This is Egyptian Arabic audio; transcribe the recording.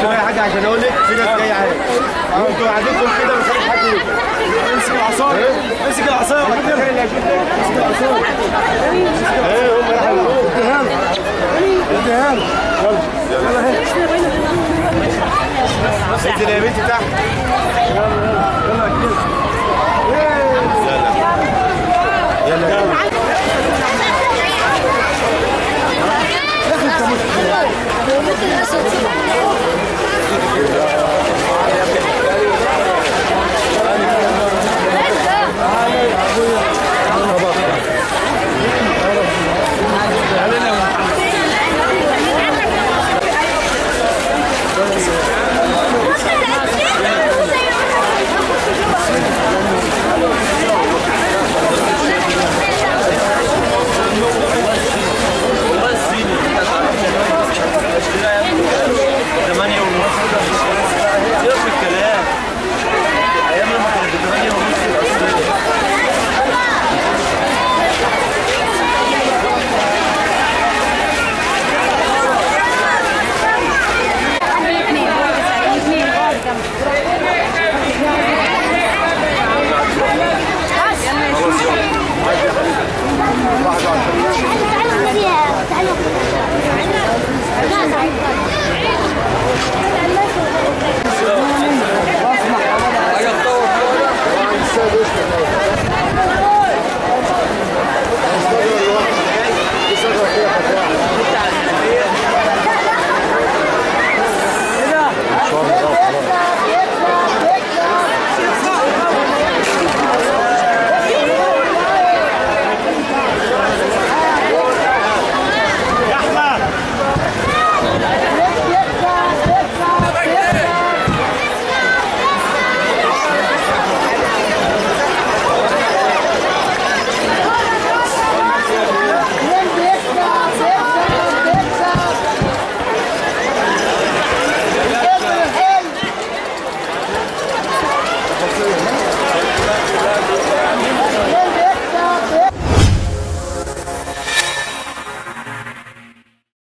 بص بقى يا حاج عشان اقول لك في ناس جايه اهي انتوا قاعدينكم كده مش عارف حد يجي. امسك العصايه امسك العصايه واحد غير اللي هيشوف ده. امسك العصايه. ايه هم راحوا يقولوا. اديها له اديها له يلا يلا اهي انزل يا بنتي تحت